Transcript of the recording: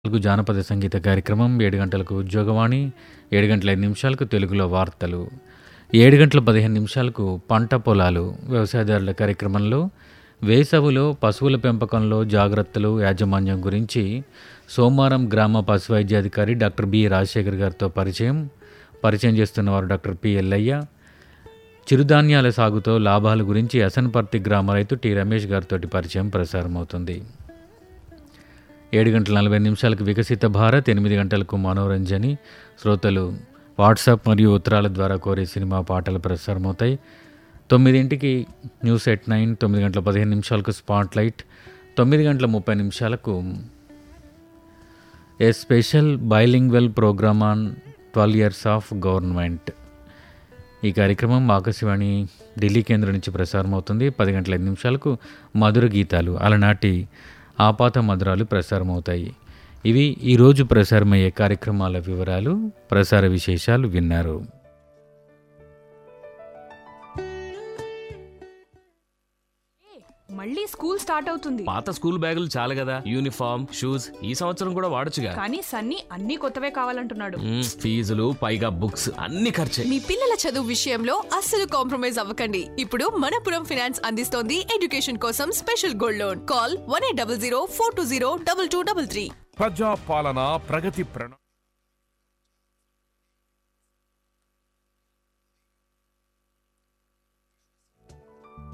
నాలుగు జానపద సంగీత కార్యక్రమం ఏడు గంటలకు ఉద్యోగవాణి ఏడు గంటల ఐదు నిమిషాలకు తెలుగులో వార్తలు ఏడు గంటల పదిహేను నిమిషాలకు పంట పొలాలు వ్యవసాయదారుల కార్యక్రమంలో వేసవిలో పశువుల పెంపకంలో జాగ్రత్తలు యాజమాన్యం గురించి సోమవారం గ్రామ పశు వైద్యాధికారి డాక్టర్ బి రాజశేఖర్ గారితో పరిచయం పరిచయం చేస్తున్నవారు డాక్టర్ పి ఎల్లయ్య చిరుధాన్యాల సాగుతో లాభాల గురించి అసన్పర్తి గ్రామ రైతు టి రమేష్ గారితో పరిచయం ప్రసారమవుతుంది ఏడు గంటల నలభై నిమిషాలకు వికసిత భారత్ ఎనిమిది గంటలకు మనోరంజని శ్రోతలు వాట్సాప్ మరియు ఉత్తరాల ద్వారా కోరే సినిమా పాటలు ప్రసారమవుతాయి తొమ్మిదింటికి న్యూస్ ఎట్ నైన్ తొమ్మిది గంటల పదిహేను నిమిషాలకు స్పాట్ లైట్ తొమ్మిది గంటల ముప్పై నిమిషాలకు a special bilingual program on twelve years of government ఈ కార్యక్రమం ఆకాశవాణి ఢిల్లీ కేంద్రం నుంచి ప్రసారం అవుతుంది పది గంటల ఐదు నిమిషాలకు మధుర గీతాలు అలనాటి ఆపాత మధురాలు ప్రసారమవుతాయి ఇవి ఈరోజు ప్రసారమయ్యే కార్యక్రమాల వివరాలు ప్రసార విశేషాలు విన్నారు మళ్ళీ స్కూల్ స్టార్ట్ అవుతుంది పాత స్కూల్ బ్యాగులు చాలు కదా యూనిఫామ్ షూస్ ఈ సంవత్సరం కూడా వాడొచ్చుగా కానీ సన్నీ అన్ని కొత్తవే కావాలంటున్నాడు మ్మ్, ఫీజులు పైగా బుక్స్ అన్ని ఖర్చే మీ పిల్లల చదువు విషయంలో అస్సలు కాంప్రమైజ్ అవ్వకండి ఇప్పుడు మనపురం ఫైనాన్స్ అందిస్తోంది ఎడ్యుకేషన్ కోసం special gold loan call one eight double zero four two zero double two double three ప్రజా పాలన ప్రగతి ప్రణాళిక